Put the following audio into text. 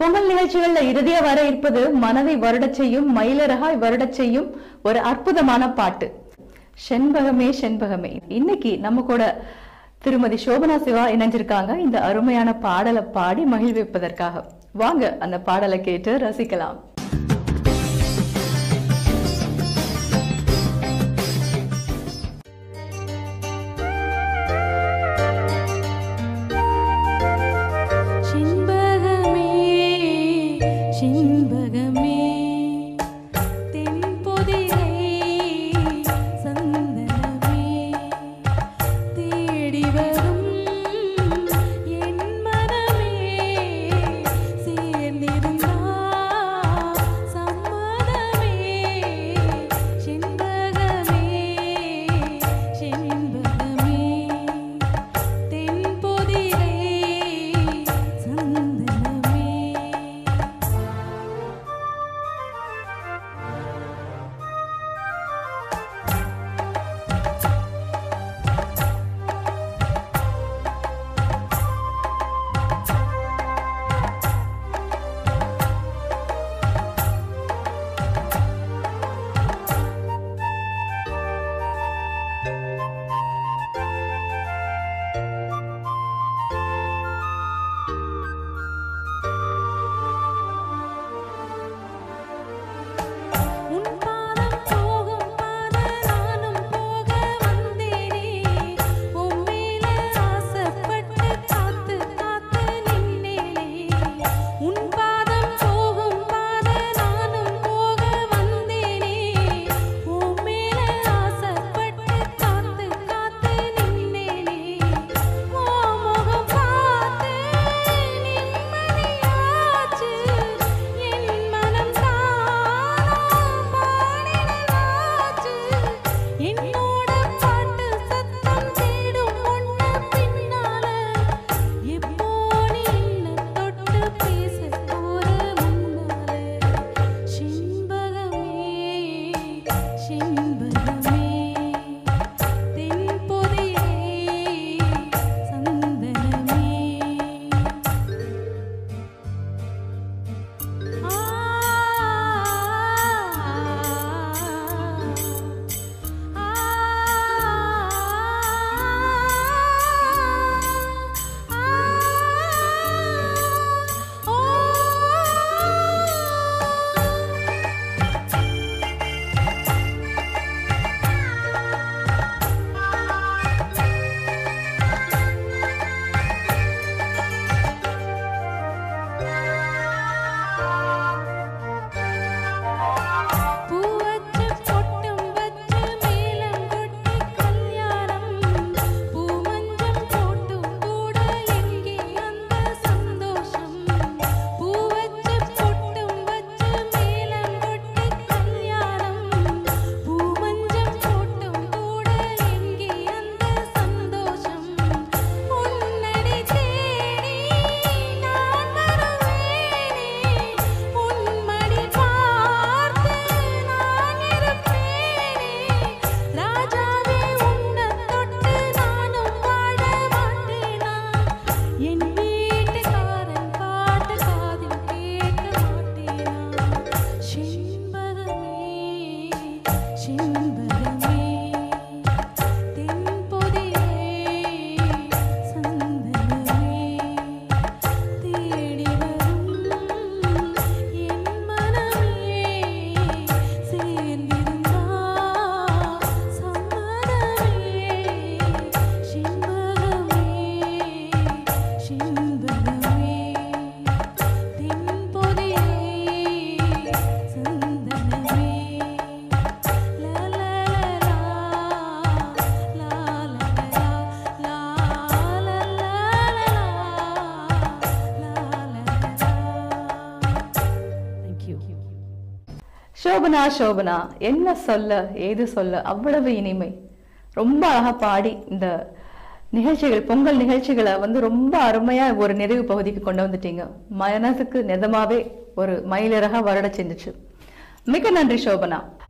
பொங்கல் நிகழ்ச்சிகள்ல இறுதியா வர இருப்பது மனதை வருடச் செய்யும் மயிலரகாய் வருடச் செய்யும் ஒரு அற்புதமான பாட்டு செண்பகமே செண்பகமே இன்னைக்கு நம்ம கூட திருமதி சோபனா சிவா இணைஞ்சிருக்காங்க இந்த அருமையான பாடலை பாடி மகிழ்விப்பதற்காக வாங்க அந்த பாடலை கேட்டு ரசிக்கலாம் செண்பகமே செண்பகமே தென்பொதிகை சந்தனமே தேடி வரும் என் மனமே சேர்ந்திருந்தா சம்மதமே செண்பகமே செண்பகமே தென்பொதிகை சந்தனமே உன் பாதம் போகும் பாத நானும் போக வந்தேனே உன் மேல ஆசைப்பட்டு காத்து காத்து நின்னேனே உன் பாதம் போகும் பாத நானும் போக வந்தேனே உன் மேல ஆசைப்பட்டு காத்து காத்து நின்னேனே ஓ முகம் பார்த்து நிம்மதியாச்சு என் மனம் தானா பாடினாச்சு என்னோட பாட்டு சத்தம் தேடும் ஒண்ணு பின்னால எப்போ நீ என்ன தொட்டு பேச போற முன்னால செண்பகமே செண்பகமே தென்பொதிகை சந்தனமே பூ வச்சு பொட்டும் வச்சு மேலம் கொட்டி கல்யாணம் பூ மஞ்சள் போட்டும் கூட எங்கே அந்த சந்தோஷம் பூ வச்சு பொட்டும் வச்சு மேலம் கொட்டி கல்யாணம் பூ மஞ்சள் போட்டும் கூட எங்கே அந்த சந்தோஷம் உன்னடி தேடி நான் வருவேனே உன்மடி பார்த்து நான் இருப்பேனே ராஜாவே உன்னை தொட்டு நானும் வாழ மாட்டேனா என் வீட்டுக்காரன் பாட்டு காதில் கேட்க மாட்டேனா செண்பகமே செண்பகமே தென்பொதிகை சந்தனமே தேடி வரும் என் மனமே சேர்ந்திருந்தா சம்மதமே செண்பகமே செண்பகமே தென்பொதிகை சந்தனமே லா லா லா லா லா லா லா சோபனா சோபனா என்ன சொல்ல ஏது சொல்ல அவ்வளவு இனிமை ரொம்ப அழகா பாடி இந்த நிகழ்ச்சிகள் பொங்கல் நிகழ்ச்சிகளை வந்து ரொம்ப அருமையா ஒரு நிறைவு பகுதிக்கு கொண்டு வந்துட்டீங்க மனசுக்கு நிதமாவே ஒரு மயிலிறகா வருட செஞ்சுச்சு மிக நன்றி சோபனா